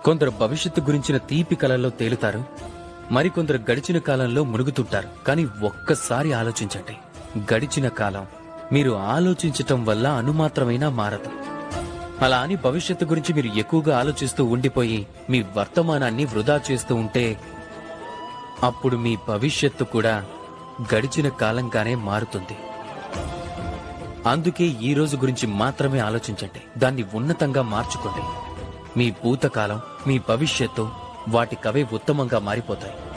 కొందరు భవిష్యత్తు గురించిన తీపి కలల్లో తేలుతారు మరికొందరు గడిచిన కాలంలో మునుగుతుంటారు కానీ ఒక్కసారి ఆలోచించండి గడిచిన కాలం మీరు ఆలోచించటం వల్ల అనుమాత్రమైనా మారదు అలా అని భవిష్యత్తు గురించి మీరు ఎక్కువగా ఆలోచిస్తూ ఉండిపోయి మీ వర్తమానాన్ని వృధా చేస్తూ ఉంటే అప్పుడు మీ భవిష్యత్తు కూడా గడిచిన కాలంగానే మారుతుంది అందుకే ఈ రోజు గురించి మాత్రమే ఆలోచించండి దాన్ని ఉన్నతంగా మార్చుకోండి మీ భూతకాలం మీ భవిష్యత్తు వాటికవే ఉత్తమంగా మారిపోతాయి